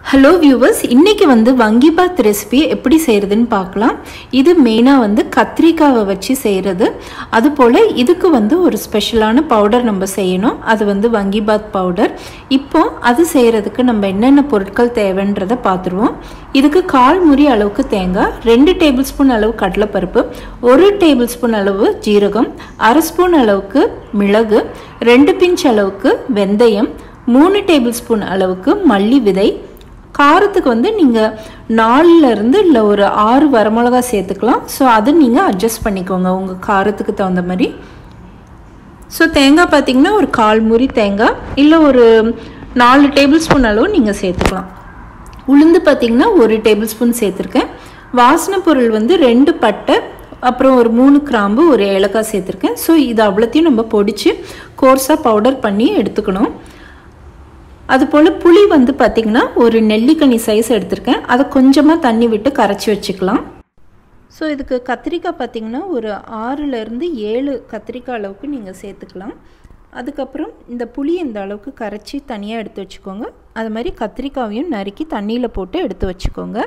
hello viewers இன்றைக்கி வந்து வங்கிபாத் recipe எப்படி செய்கிறதுன்னு பார்க்கலாம் இது மெயினாக வந்து கத்திரிக்காவை வச்சு செய்கிறது அதுபோல் இதுக்கு வந்து ஒரு ஸ்பெஷலான பவுடர் நம்ம செய்யணும் அது வந்து வங்கிபாத் பவுடர் இப்போ அது செய்கிறதுக்கு நம்ம என்னென்ன பொருட்கள் தேவைன்றதை பார்த்துருவோம் இதுக்கு கால் முறி அளவுக்கு தேங்காய் ரெண்டு டேபிள் ஸ்பூன் அளவு கடலைப்பருப்பு ஒரு டேபிள் ஸ்பூன் அளவு ஜீரகம் அரை ஸ்பூன் அளவுக்கு மிளகு ரெண்டு பிஞ்ச் அளவுக்கு வெந்தயம் மூணு டேபிள் ஸ்பூன் அளவுக்கு மல்லி விதை காரத்துக்கு வந்து நீங்கள் நாலுலேருந்து இல்லை ஒரு ஆறு வரமிளகா சேர்த்துக்கலாம் ஸோ அது நீங்கள் அட்ஜஸ்ட் பண்ணிக்கோங்க உங்கள் காரத்துக்கு தகுந்த மாதிரி ஸோ தேங்காய் பார்த்தீங்கன்னா ஒரு கால் முறி தேங்காய் இல்லை ஒரு நாலு டேபிள் ஸ்பூன் அளவு நீங்கள் சேர்த்துக்கலாம் உளுந்து பார்த்தீங்கன்னா ஒரு டேபிள் ஸ்பூன் சேர்த்துருக்கேன் வாசனை பொருள் வந்து ரெண்டு பட்டை அப்புறம் ஒரு மூணு கிராம்பு ஒரு ஏலக்காய் சேர்த்துருக்கேன் ஸோ இது அவ்வளோத்தையும் நம்ம பொடிச்சு கோர்ஸாக பவுடர் பண்ணி எடுத்துக்கணும் அதுபோல் புளி வந்து பார்த்திங்கன்னா ஒரு நெல்லிக்கனி சைஸ் எடுத்திருக்கேன் அதை கொஞ்சமாக தண்ணி விட்டு கரைச்சி வச்சுக்கலாம் ஸோ இதுக்கு கத்திரிக்காய் பார்த்திங்கன்னா ஒரு ஆறுலேருந்து ஏழு கத்திரிக்காய் அளவுக்கு நீங்கள் சேர்த்துக்கலாம் அதுக்கப்புறம் இந்த புளி இந்த அளவுக்கு கரைச்சி தனியாக எடுத்து வச்சுக்கோங்க அது மாதிரி கத்திரிக்காவையும் நறுக்கி தண்ணியில் போட்டு எடுத்து வச்சுக்கோங்க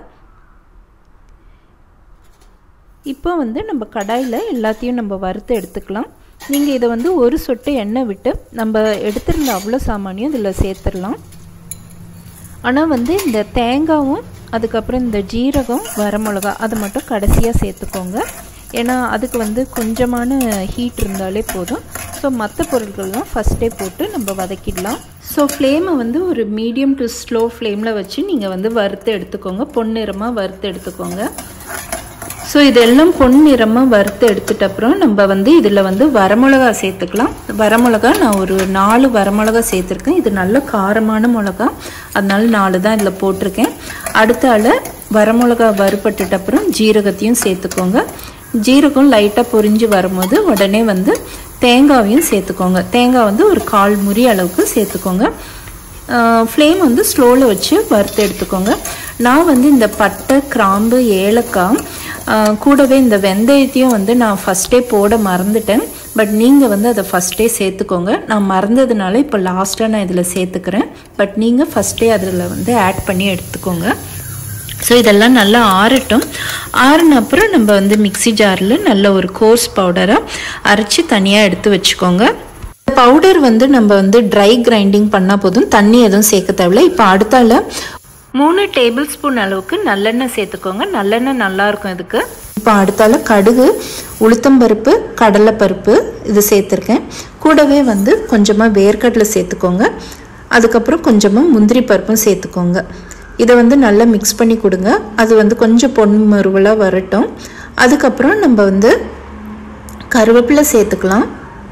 இப்போ வந்து நம்ம கடாயில் எல்லாத்தையும் நம்ம வறுத்து எடுத்துக்கலாம் நீங்கள் இதை வந்து ஒரு சொட்டு எண்ணெய் விட்டு நம்ம எடுத்துருந்த அவ்வளோ சாமானியும் இதில் சேர்த்துடலாம் ஆனால் வந்து இந்த தேங்காவும் அதுக்கப்புறம் இந்த ஜீரகம் வரமிளகா அது மட்டும் கடைசியாக சேர்த்துக்கோங்க ஏன்னா அதுக்கு வந்து கொஞ்சமான ஹீட் இருந்தாலே போதும் ஸோ மற்ற பொருட்கள்லாம் ஃபஸ்ட்டே போட்டு நம்ம வதக்கிடலாம் ஸோ ஃப்ளேமை வந்து ஒரு மீடியம் டு ஸ்லோ ஃப்ளேமில் வச்சு நீங்கள் வந்து வறுத்து எடுத்துக்கோங்க பொன்னிறமாக வறுத்து எடுத்துக்கோங்க ஸோ இதெல்லாம் பொன்னிறமாக வறுத்து எடுத்துட்ட அப்புறம் நம்ம வந்து இதில் வந்து வரமிளகா சேர்த்துக்கலாம் வரமிளகா நான் ஒரு நாலு வரமிளகா சேர்த்துருக்கேன் இது நல்ல காரமான மிளகா அதனால நாலு தான் இதில் போட்டிருக்கேன் அடுத்தால வரமிளகா வறுபட்டுட்ட அப்புறம் ஜீரகத்தையும் சேர்த்துக்கோங்க ஜீரகம் லைட்டாக பொரிஞ்சு வரும்போது உடனே வந்து தேங்காவையும் சேர்த்துக்கோங்க தேங்காய் வந்து ஒரு கால் முறி அளவுக்கு சேர்த்துக்கோங்க ஃப்ளேம் வந்து ஸ்லோவில் வச்சு வறுத்து எடுத்துக்கோங்க நான் வந்து இந்த பட்டை கிராம்பு ஏலக்காய் கூடவே இந்த வெந்தயத்தையும் வந்து நான் ஃபஸ்ட்டே போட மறந்துட்டேன் பட் நீங்கள் வந்து அதை ஃபஸ்ட்டே சேர்த்துக்கோங்க நான் மறந்ததுனால இப்போ லாஸ்ட்டாக நான் இதில் சேர்த்துக்கிறேன் பட் நீங்கள் ஃபஸ்ட்டே அதில் வந்து ஆட் பண்ணி எடுத்துக்கோங்க ஸோ இதெல்லாம் நல்லா ஆறட்டும் ஆறின அப்புறம் நம்ம வந்து மிக்சி ஜாரில் நல்ல ஒரு கோர்ஸ் பவுடராக அரைச்சி தனியாக எடுத்து வச்சுக்கோங்க பவுடர் வந்து நம்ம வந்து ட்ரை கிரைண்டிங் பண்ணால் போதும் தண்ணி எதுவும் சேர்க்க தேவையில்ல இப்போ அடுத்தால மூணு டேபிள் ஸ்பூன் அளவுக்கு நல்லெண்ணெய் சேர்த்துக்கோங்க நல்லெண்ணெய் நல்லாயிருக்கும் இதுக்கு இப்போ அடுத்தால கடுகு உளுத்தம்பருப்பு கடலைப்பருப்பு இது சேர்த்துருக்கேன் கூடவே வந்து கொஞ்சமாக வேர்க்கடலை சேர்த்துக்கோங்க அதுக்கப்புறம் கொஞ்சமாக முந்திரி பருப்பும் சேர்த்துக்கோங்க இதை வந்து நல்லா மிக்ஸ் பண்ணி கொடுங்க அது வந்து கொஞ்சம் பொன் மறுவலாக வரட்டும் அதுக்கப்புறம் நம்ம வந்து கருவேப்பிலை சேர்த்துக்கலாம்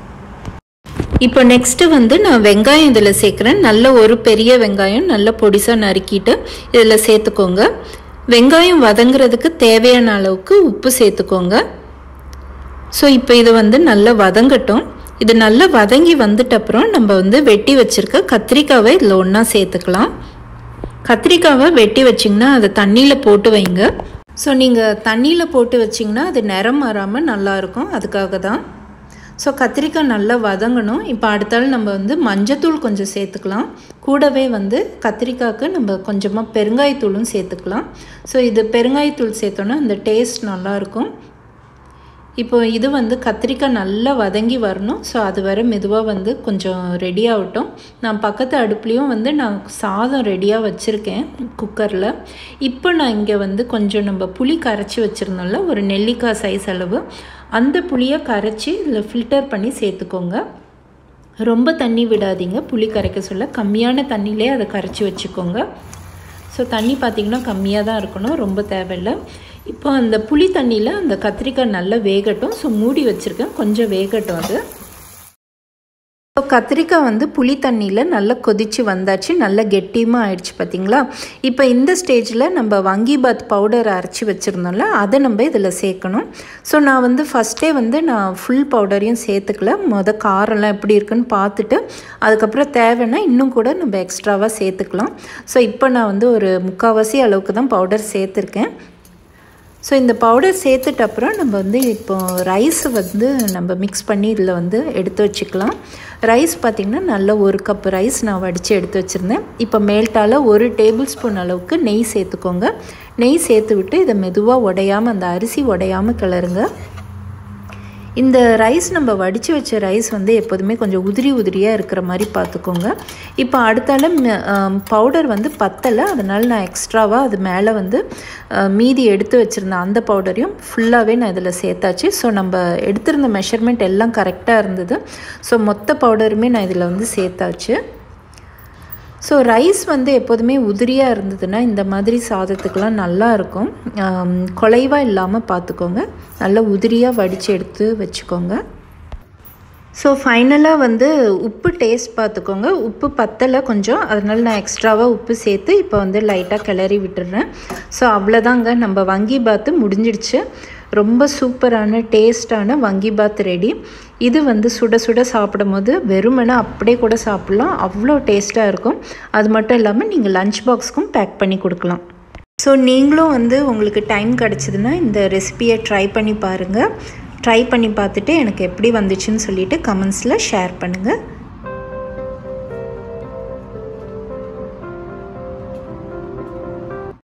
இப்போ நெக்ஸ்ட்டு வந்து நான் வெங்காயம் இதில் சேர்க்குறேன் நல்ல ஒரு பெரிய வெங்காயம் நல்ல பொடிசாக நறுக்கிட்டு இதில் சேர்த்துக்கோங்க வெங்காயம் வதங்குறதுக்கு தேவையான அளவுக்கு உப்பு சேர்த்துக்கோங்க ஸோ இப்போ இது வந்து நல்லா வதங்கட்டும் இது நல்லா வதங்கி வந்துட்ட அப்புறம் நம்ம வந்து வெட்டி வச்சுருக்க கத்திரிக்காவை இதில் ஒன்றா சேர்த்துக்கலாம் கத்திரிக்காவை வெட்டி வச்சிங்கன்னா அதை தண்ணியில் போட்டு வைங்க ஸோ நீங்கள் தண்ணியில் போட்டு வச்சிங்கன்னா அது நிறம் மாறாமல் நல்லாயிருக்கும் அதுக்காக தான் ஸோ கத்திரிக்காய் நல்லா வதங்கணும் இப்போ அடுத்தாலும் நம்ம வந்து மஞ்சத்தூள் கொஞ்சம் சேர்த்துக்கலாம் கூடவே வந்து கத்திரிக்காய்க்கு நம்ம கொஞ்சமாக பெருங்காயத்தூளும் சேர்த்துக்கலாம் ஸோ இது பெருங்காயத்தூள் சேர்த்தோன்னா அந்த டேஸ்ட் நல்லாயிருக்கும் இப்போ இது வந்து கத்திரிக்காய் நல்லா வதங்கி வரணும் ஸோ அது வர மெதுவாக வந்து கொஞ்சம் ரெடி ஆகட்டும் நான் பக்கத்து அடுப்புலேயும் வந்து நான் சாதம் ரெடியாக வச்சுருக்கேன் குக்கரில் இப்போ நான் இங்கே வந்து கொஞ்சம் நம்ம புளி கரைச்சி வச்சுருந்தோம்ல ஒரு நெல்லிக்காய் சைஸ் அளவு அந்த புளியை கரைச்சி இதில் ஃபில்டர் பண்ணி சேர்த்துக்கோங்க ரொம்ப தண்ணி விடாதீங்க புளி கரைக்க சொல்ல கம்மியான தண்ணியிலே அதை கரைச்சி வச்சுக்கோங்க ஸோ தண்ணி பார்த்திங்கன்னா கம்மியாக தான் இருக்கணும் ரொம்ப தேவையில்லை இப்போ அந்த புளி தண்ணியில் அந்த கத்திரிக்காய் நல்லா வேகட்டும் ஸோ மூடி வச்சுருக்கேன் கொஞ்சம் வேகட்டும் அது ஸோ கத்திரிக்காய் வந்து புளி தண்ணியில் நல்லா கொதித்து வந்தாச்சு நல்லா கெட்டியமாக ஆயிடுச்சு பார்த்தீங்களா இப்போ இந்த ஸ்டேஜில் நம்ம வங்கிபாத் பவுடர் அரைச்சி வச்சுருந்தோம்ல அதை நம்ம இதில் சேர்க்கணும் ஸோ நான் வந்து ஃபஸ்ட்டே வந்து நான் ஃபுல் பவுடரையும் சேர்த்துக்கல மொதல் காரெல்லாம் எப்படி இருக்குன்னு பார்த்துட்டு அதுக்கப்புறம் தேவைன்னா இன்னும் கூட நம்ம எக்ஸ்ட்ராவாக சேர்த்துக்கலாம் ஸோ இப்போ நான் வந்து ஒரு முக்கால்வாசி அளவுக்கு தான் பவுடர் சேர்த்துருக்கேன் ஸோ இந்த பவுடர் சேர்த்துட்ட அப்புறம் நம்ம வந்து இப்போ ரைஸ் வந்து நம்ம மிக்ஸ் பண்ணி இதில் வந்து எடுத்து வச்சுக்கலாம் ரைஸ் பார்த்திங்கன்னா நல்ல ஒரு கப் ரைஸ் நான் வடித்து எடுத்து வச்சுருந்தேன் இப்போ மேல்ட்டால் ஒரு டேபிள் ஸ்பூன் அளவுக்கு நெய் சேர்த்துக்கோங்க நெய் சேர்த்து விட்டு இதை மெதுவாக உடையாமல் அந்த அரிசி உடையாமல் கிளறுங்க இந்த ரைஸ் நம்ம வடித்து வச்ச ரைஸ் வந்து எப்போதுமே கொஞ்சம் உதிரி உதிரியாக இருக்கிற மாதிரி பார்த்துக்கோங்க இப்போ அடுத்தால பவுடர் வந்து பத்தலை அதனால் நான் எக்ஸ்ட்ராவாக அது மேலே வந்து மீதி எடுத்து வச்சுருந்தேன் அந்த பவுடரையும் ஃபுல்லாகவே நான் இதில் சேர்த்தாச்சு ஸோ நம்ம எடுத்திருந்த மெஷர்மெண்ட் எல்லாம் கரெக்டாக இருந்தது ஸோ மொத்த பவுடருமே நான் இதில் வந்து சேர்த்தாச்சு ஸோ ரைஸ் வந்து எப்போதுமே உதிரியாக இருந்ததுன்னா இந்த மாதிரி சாதத்துக்கெலாம் நல்லா இருக்கும் குலைவாக இல்லாமல் பார்த்துக்கோங்க நல்லா உதிரியாக வடித்து எடுத்து வச்சுக்கோங்க ஸோ ஃபைனலாக வந்து உப்பு டேஸ்ட் பார்த்துக்கோங்க உப்பு பத்தலை கொஞ்சம் அதனால் நான் எக்ஸ்ட்ராவாக உப்பு சேர்த்து இப்போ வந்து லைட்டாக கிளறி விட்டுறேன் ஸோ அவ்வளோதாங்க நம்ம வங்கி பாத்து முடிஞ்சிடுச்சு ரொம்ப சூப்பரான டேஸ்டான வங்கி பாத் ரெடி இது வந்து சுட சுட சாப்பிடும் போது வெறுமனை அப்படியே கூட சாப்பிட்லாம் அவ்வளோ டேஸ்ட்டாக இருக்கும் அது மட்டும் இல்லாமல் நீங்கள் லஞ்ச் பாக்ஸ்க்கும் பேக் பண்ணி கொடுக்கலாம் ஸோ நீங்களும் வந்து உங்களுக்கு டைம் கிடச்சிதுன்னா இந்த ரெசிபியை ட்ரை பண்ணி பாருங்கள் ட்ரை பண்ணி பார்த்துட்டு எனக்கு எப்படி வந்துச்சுன்னு சொல்லிவிட்டு கமெண்ட்ஸில் ஷேர் பண்ணுங்கள்